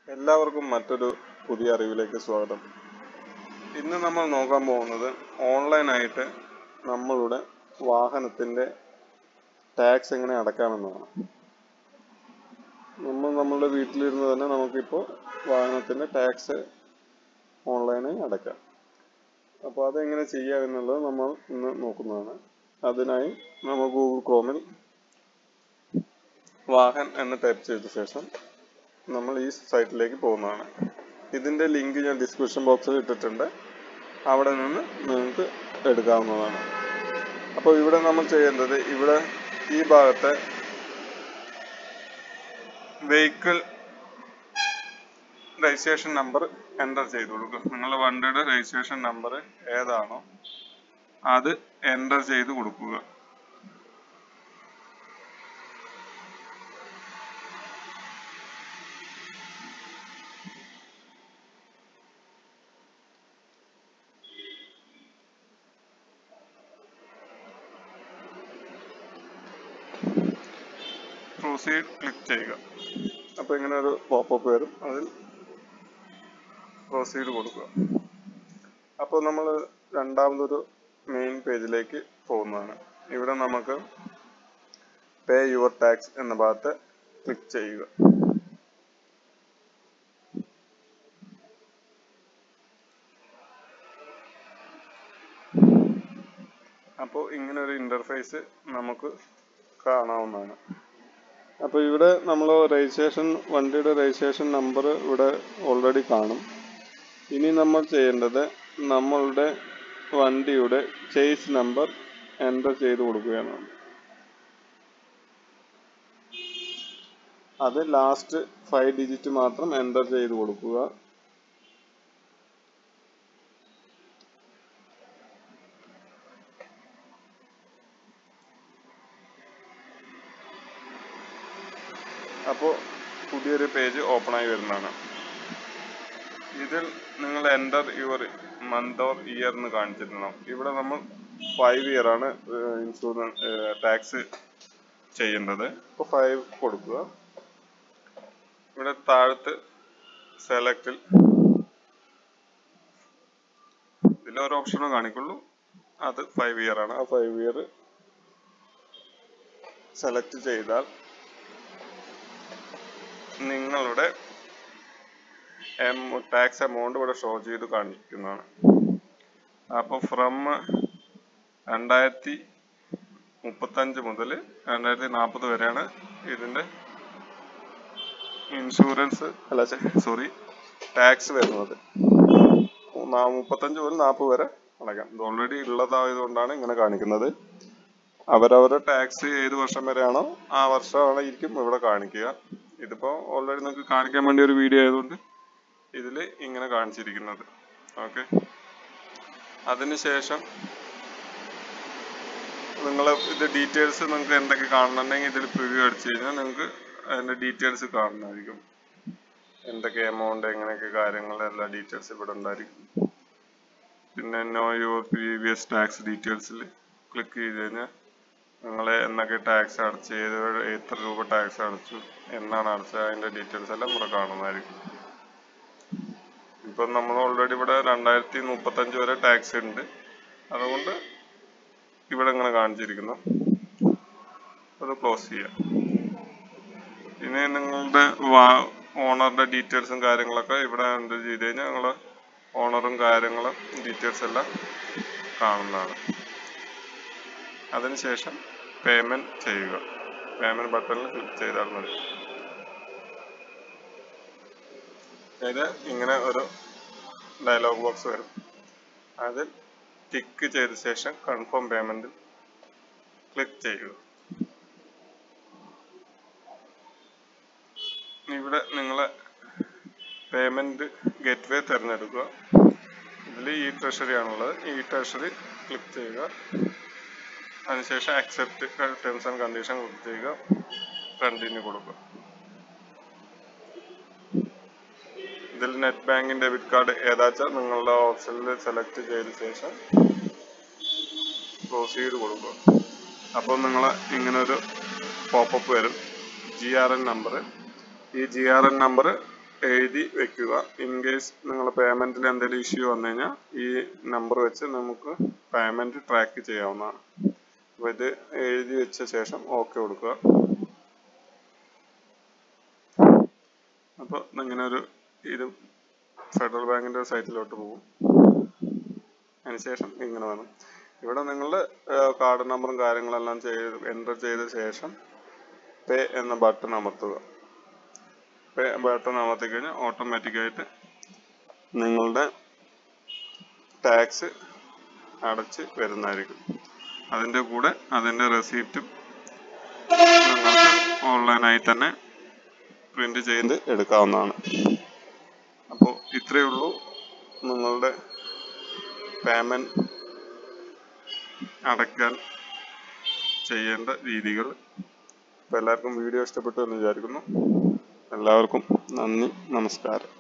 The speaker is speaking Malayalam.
എല്ലാവർക്കും മറ്റൊരു പുതിയ അറിവിലേക്ക് സ്വാഗതം ഇന്ന് നമ്മൾ നോക്കാൻ പോകുന്നത് ഓൺലൈനായിട്ട് നമ്മളുടെ വാഹനത്തിൻ്റെ ടാക്സ് എങ്ങനെ അടക്കാമെന്നതാണ് നമ്മൾ നമ്മളുടെ വീട്ടിലിരുന്ന് തന്നെ നമുക്കിപ്പോൾ വാഹനത്തിൻ്റെ ടാക്സ് ഓൺലൈനായി അടക്കാം അപ്പോൾ അതെങ്ങനെ ചെയ്യാം എന്നുള്ളത് നമ്മൾ ഇന്ന് നോക്കുന്നതാണ് അതിനായി നമ്മൾ ഗൂഗിൾ ക്രോമിൽ വാഹൻ എന്ന് ടൈപ്പ് ചെയ്ത ശേഷം നമ്മൾ ഈ സൈറ്റിലേക്ക് പോകുന്നതാണ് ഇതിൻ്റെ ലിങ്ക് ഞാൻ ഡിസ്ക്രിപ്ഷൻ ബോക്സിൽ ഇട്ടിട്ടുണ്ട് അവിടെ നിന്ന് നിങ്ങൾക്ക് എടുക്കാവുന്നതാണ് അപ്പോൾ ഇവിടെ നമ്മൾ ചെയ്യേണ്ടത് ഇവിടെ ഈ ഭാഗത്തെ വെഹിക്കിൾ രജിസ്ട്രേഷൻ നമ്പർ എൻ്റർ ചെയ്ത് കൊടുക്കുക നിങ്ങളുടെ വണ്ടിയുടെ രജിസ്ട്രേഷൻ നമ്പർ ഏതാണോ അത് എൻ്റർ ചെയ്ത് കൊടുക്കുക പ്രൊസീഡ് ക്ലിക്ക് ചെയ്യുക അപ്പോൾ ഇങ്ങനെ ഒരു പോപ്പപ്പ് വരും അതിൽ പ്രൊസീഡ് കൊടുക്കുക അപ്പോൾ നമ്മൾ രണ്ടാമതൊരു മെയിൻ പേജിലേക്ക് പോകുന്നതാണ് ഇവിടെ നമുക്ക് പേ യുവർ ടാക്സ് എന്ന ഭാഗത്ത് ക്ലിക്ക് ചെയ്യുക അപ്പോൾ ഇങ്ങനെ ഒരു ഇന്റർഫേസ് നമുക്ക് കാണാവുന്നതാണ് അപ്പോൾ ഇവിടെ നമ്മൾ രജിസ്ട്രേഷൻ വണ്ടിയുടെ രജിസ്ട്രേഷൻ നമ്പർ ഇവിടെ ഓൾറെഡി കാണും ഇനി നമ്മൾ ചെയ്യേണ്ടത് നമ്മളുടെ വണ്ടിയുടെ ചേസ് നമ്പർ എൻ്റർ ചെയ്ത് കൊടുക്കുകയാണ് അത് ലാസ്റ്റ് ഫൈവ് ഡിജിറ്റ് മാത്രം എൻ്റർ ചെയ്ത് കൊടുക്കുക അപ്പോൾ പുതിയൊരു പേജ് ഓപ്പൺ ആയി വരുന്നതാണ് ഇതിൽ നിങ്ങൾ enter your month or year എന്ന് കാണിച്ചിരുന്നു ഇവിടെ നമ്മൾ ഫൈവ് ഇയർ ആണ് ഇൻഷുറൻസ് ടാക്സ് ചെയ്യേണ്ടത് അപ്പോൾ ഫൈവ് കൊടുക്കുക ഇവിടെ താഴത്ത് സെലക്റ്റിൽ ഇതിൽ ഒരു ഓപ്ഷനും കാണിക്കുള്ളൂ അത് ഫൈവ് ഇയർ ആണ് ആ ഫൈവ് ഇയർ സെലക്ട് ചെയ്താൽ നിങ്ങളുടെ ടാക്സ് എമൗണ്ട് ഇവിടെ ഷോ ചെയ്ത് കാണിക്കുന്നതാണ് അപ്പോൾ ഫ്രം രണ്ടായിരത്തി മുപ്പത്തഞ്ച് മുതൽ രണ്ടായിരത്തി നാൽപ്പത് വരെയാണ് ഇതിൻ്റെ ഇൻഷുറൻസ് അല്ല സോറി ടാക്സ് വരുന്നത് മുപ്പത്തഞ്ച് മുതൽ നാൽപ്പത് വരെ അടയ്ക്കാം ഇത് ഓൾറെഡി ഉള്ളതായതുകൊണ്ടാണ് ഇങ്ങനെ കാണിക്കുന്നത് അവരവരുടെ ടാക്സ് ഏത് വർഷം വരെയാണോ ആ വർഷമാണ് ഇരിക്കും ഇവിടെ കാണിക്കുക ഇതിപ്പോ ഓൾറെഡി നിങ്ങൾക്ക് കാണിക്കാൻ വേണ്ടി ഒരു വീഡിയോ ആയതുകൊണ്ട് ഇതിൽ ഇങ്ങനെ കാണിച്ചിരിക്കുന്നത് ഓക്കെ അതിനുശേഷം നിങ്ങൾ ഇത് ഡീറ്റെയിൽസ് നിങ്ങൾക്ക് എന്തൊക്കെ കാണണമെങ്കിൽ ഇതിൽ പ്രിവ്യൂ അടിച്ചു കഴിഞ്ഞാൽ നിങ്ങൾക്ക് അതിന്റെ ഡീറ്റെയിൽസ് കാണുന്നതായിരിക്കും എന്തൊക്കെ എമൗണ്ട് എങ്ങനെയൊക്കെ കാര്യങ്ങൾ എല്ലാ ഡീറ്റെയിൽസ് ഇവിടെ ഉണ്ടായിരിക്കും പിന്നെ നോ യുവർ പ്രീവിയസ് ടാക്സ് ഡീറ്റെയിൽസിൽ ക്ലിക്ക് ചെയ്ത് കഴിഞ്ഞാൽ നിങ്ങൾ എന്നൊക്കെ ടാക്സ് അടച്ചു ഏത് എത്ര രൂപ ടാക്സ് അടച്ചു എന്നാണ് അടച്ചത് അതിന്റെ ഡീറ്റെയിൽസ് എല്ലാം ഇവിടെ കാണുന്നതായിരിക്കും ഇപ്പം നമ്മൾ ഓൾറെഡി ഇവിടെ രണ്ടായിരത്തി മുപ്പത്തഞ്ച് വരെ ടാക്സ് ഉണ്ട് അതുകൊണ്ട് ഇവിടെ ഇങ്ങനെ കാണിച്ചിരിക്കുന്നു അത് ക്ലോസ് ചെയ്യാം ഇനി നിങ്ങളുടെ ഓണറുടെ ഡീറ്റെയിൽസും കാര്യങ്ങളൊക്കെ ഇവിടെ എന്ത് ചെയ്ത് കഴിഞ്ഞാൽ നിങ്ങളെ ഓണറും കാര്യങ്ങളും ഡീറ്റെയിൽസ് എല്ലാം കാണുന്നതാണ് അതിനുശേഷം പേയ്മെന്റ് ചെയ്യുക പേയ്മെന്റ് ബട്ടണിൽ ക്ലിക്ക് ചെയ്താൽ മതി ഇത് ഇങ്ങനെ ഒരു ഡയലോഗ് ബോക്സ് വരും അതിൽ ടിക്ക് ചെയ്ത ശേഷം കൺഫേം പേയ്മെന്റ് ക്ലിക്ക് ചെയ്യുക ഇവിടെ നിങ്ങളെ പേയ്മെന്റ് ഗേറ്റ്വേ തിരഞ്ഞെടുക്കുക ഇതിൽ ഈ ട്രഷറി ആണുള്ളത് ഈ ട്രഷറി ക്ലിക്ക് ചെയ്യുക അതിനുശേഷം accept terms and condition click ചെയ്യുക കണ്ടിന്യൂ കൊടുക്കുക ഇതിൽ നെറ്റ് ബാങ്കിങ് ഡെബിറ്റ് കാർഡ് ഏതാച്ചാൽ നിങ്ങളുടെ ഓപ്ഷനിൽ സെലക്ട് ചെയ്ത ശേഷം പ്രൊസീഡ് കൊടുക്കുക അപ്പോൾ നിങ്ങൾ ഇങ്ങനെ ഒരു പോപ്പപ്പ് വരും ജി ആർ എൻ നമ്പർ ഈ ജി ആർ എൻ നമ്പർ എഴുതി വെക്കുക ഇൻ കേസ് നിങ്ങളുടെ പേയ്മെന്റിൽ എന്തെങ്കിലും ഇഷ്യൂ വന്നു കഴിഞ്ഞാൽ ഈ നമ്പർ വെച്ച് നമുക്ക് പേയ്മെന്റ് ട്രാക്ക് ചെയ്യാവുന്നതാണ് അപ്പോൾ ഇത് എഴുതി വെച്ച ശേഷം ഓക്കെ കൊടുക്കുക അപ്പോൾ ഇങ്ങനെ ഒരു ഇത് ഫെഡറൽ ബാങ്കിന്റെ സൈറ്റിലോട്ട് പോകും അതിനുശേഷം ഇങ്ങനെ വേണം ഇവിടെ നിങ്ങളുടെ കാർഡ് നമ്പറും കാര്യങ്ങളെല്ലാം ചെയ്ത് എൻ്റർ ചെയ്ത ശേഷം പേ എന്ന ബട്ടൺ അമർത്തുക പേ ബട്ടൺ അമർത്തി കഴിഞ്ഞാൽ ഓട്ടോമാറ്റിക്കായിട്ട് നിങ്ങളുടെ ടാക്സ് അടച്ച് വരുന്നതായിരിക്കും അതിൻ്റെ കൂടെ അതിൻ്റെ റെസീപ്റ്റും നിങ്ങൾക്ക് ഓൺലൈനായി തന്നെ പ്രിന്റ് ചെയ്ത് എടുക്കാവുന്നതാണ് അപ്പോൾ ഇത്രയേ ഉള്ളൂ നിങ്ങളുടെ പേയ്മെന്റ് അടയ്ക്കാൻ ചെയ്യേണ്ട രീതികൾ അപ്പോൾ എല്ലാവർക്കും വീഡിയോ ഇഷ്ടപ്പെട്ടു എന്ന് വിചാരിക്കുന്നു എല്ലാവർക്കും നന്ദി നമസ്കാരം